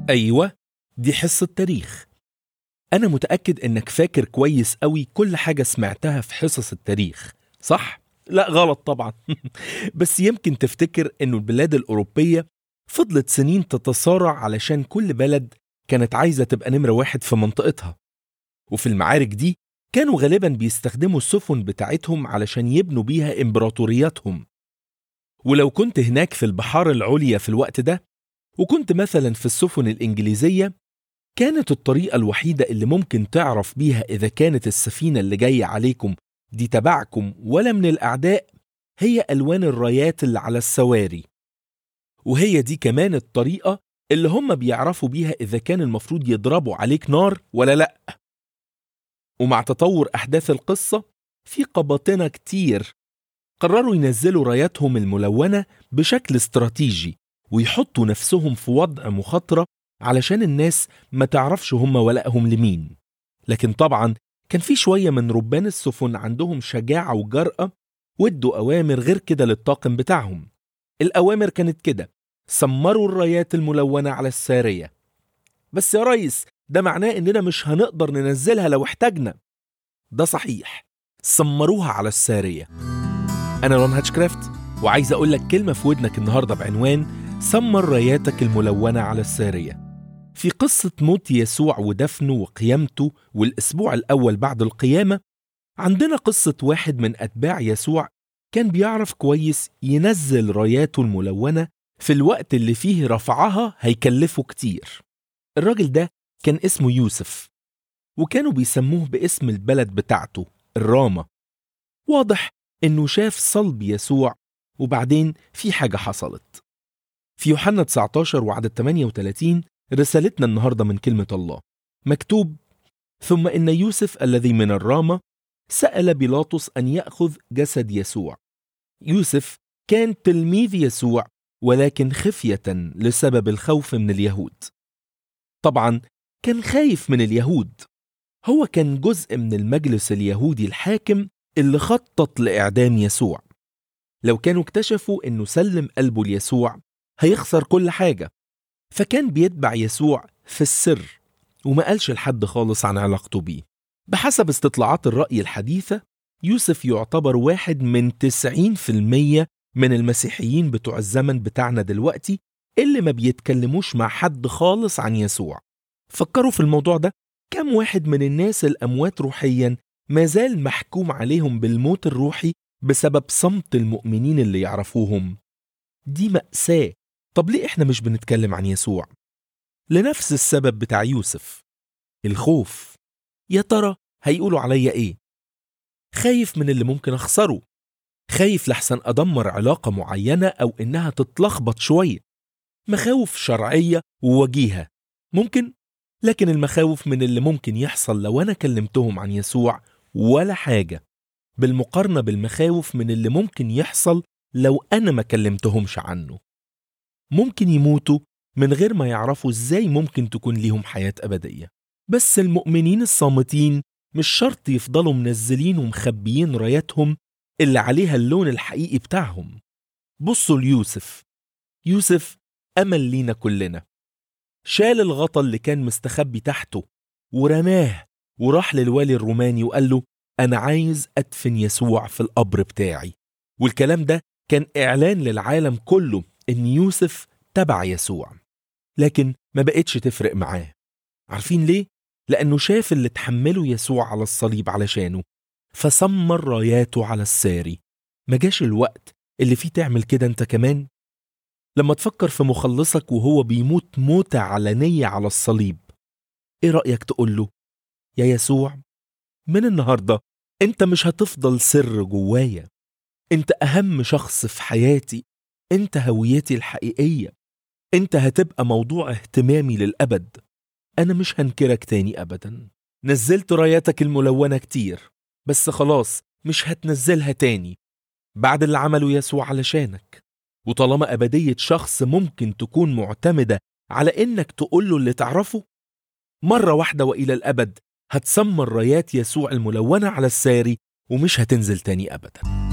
أيوة دي حصة تاريخ أنا متأكد إنك فاكر كويس قوي كل حاجة سمعتها في حصص التاريخ صح؟ لا غلط طبعا بس يمكن تفتكر إنه البلاد الأوروبية فضلت سنين تتصارع علشان كل بلد كانت عايزة تبقى نمرة واحد في منطقتها وفي المعارك دي كانوا غالبا بيستخدموا السفن بتاعتهم علشان يبنوا بيها إمبراطورياتهم ولو كنت هناك في البحار العليا في الوقت ده وكنت مثلا في السفن الإنجليزية كانت الطريقة الوحيدة اللي ممكن تعرف بيها إذا كانت السفينة اللي جاية عليكم دي تبعكم ولا من الأعداء هي ألوان الرايات اللي على السواري وهي دي كمان الطريقة اللي هم بيعرفوا بيها إذا كان المفروض يضربوا عليك نار ولا لأ ومع تطور أحداث القصة في قباطنة كتير قرروا ينزلوا راياتهم الملونة بشكل استراتيجي ويحطوا نفسهم في وضع مخاطرة علشان الناس ما تعرفش هم ولائهم لمين لكن طبعا كان في شوية من ربان السفن عندهم شجاعة وجرأة وادوا أوامر غير كده للطاقم بتاعهم الأوامر كانت كده سمروا الرايات الملونة على السارية بس يا ريس ده معناه إننا مش هنقدر ننزلها لو احتاجنا ده صحيح سمروها على السارية أنا رون هاتشكرافت وعايز أقول لك كلمة في ودنك النهاردة بعنوان سمر راياتك الملونة على السارية في قصة موت يسوع ودفنه وقيامته والأسبوع الأول بعد القيامة عندنا قصة واحد من أتباع يسوع كان بيعرف كويس ينزل راياته الملونة في الوقت اللي فيه رفعها هيكلفه كتير الراجل ده كان اسمه يوسف وكانوا بيسموه باسم البلد بتاعته الرامة واضح انه شاف صلب يسوع وبعدين في حاجة حصلت في يوحنا 19 وعدد 38 رسالتنا النهاردة من كلمة الله مكتوب ثم إن يوسف الذي من الرامة سأل بيلاطس أن يأخذ جسد يسوع يوسف كان تلميذ يسوع ولكن خفية لسبب الخوف من اليهود طبعا كان خايف من اليهود هو كان جزء من المجلس اليهودي الحاكم اللي خطط لإعدام يسوع لو كانوا اكتشفوا إنه سلم قلبه ليسوع هيخسر كل حاجة فكان بيتبع يسوع في السر وما قالش لحد خالص عن علاقته بيه بحسب استطلاعات الرأي الحديثة يوسف يعتبر واحد من 90% من المسيحيين بتوع الزمن بتاعنا دلوقتي اللي ما بيتكلموش مع حد خالص عن يسوع فكروا في الموضوع ده كم واحد من الناس الأموات روحيا ما زال محكوم عليهم بالموت الروحي بسبب صمت المؤمنين اللي يعرفوهم دي مأساة طب ليه احنا مش بنتكلم عن يسوع لنفس السبب بتاع يوسف الخوف يا ترى هيقولوا عليا ايه خايف من اللي ممكن اخسره خايف لحسن ادمر علاقة معينة او انها تتلخبط شوية مخاوف شرعية ووجيهة ممكن لكن المخاوف من اللي ممكن يحصل لو انا كلمتهم عن يسوع ولا حاجة بالمقارنة بالمخاوف من اللي ممكن يحصل لو انا ما كلمتهمش عنه ممكن يموتوا من غير ما يعرفوا ازاي ممكن تكون ليهم حياة أبدية بس المؤمنين الصامتين مش شرط يفضلوا منزلين ومخبيين راياتهم اللي عليها اللون الحقيقي بتاعهم بصوا ليوسف يوسف أمل لينا كلنا شال الغطا اللي كان مستخبي تحته ورماه وراح للوالي الروماني وقال له أنا عايز أدفن يسوع في القبر بتاعي والكلام ده كان إعلان للعالم كله إن يوسف تبع يسوع لكن ما بقتش تفرق معاه عارفين ليه؟ لأنه شاف اللي تحمله يسوع على الصليب علشانه فسمر راياته على الساري ما جاش الوقت اللي فيه تعمل كده انت كمان لما تفكر في مخلصك وهو بيموت موتة علنية على الصليب ايه رأيك تقول له يا يسوع من النهاردة انت مش هتفضل سر جوايا انت اهم شخص في حياتي انت هويتي الحقيقية انت هتبقى موضوع اهتمامي للأبد انا مش هنكرك تاني ابدا نزلت راياتك الملونة كتير بس خلاص مش هتنزلها تاني بعد اللي عمله يسوع علشانك وطالما أبدية شخص ممكن تكون معتمدة على إنك تقول له اللي تعرفه مرة واحدة وإلى الأبد هتسمر رايات يسوع الملونة على الساري ومش هتنزل تاني أبدا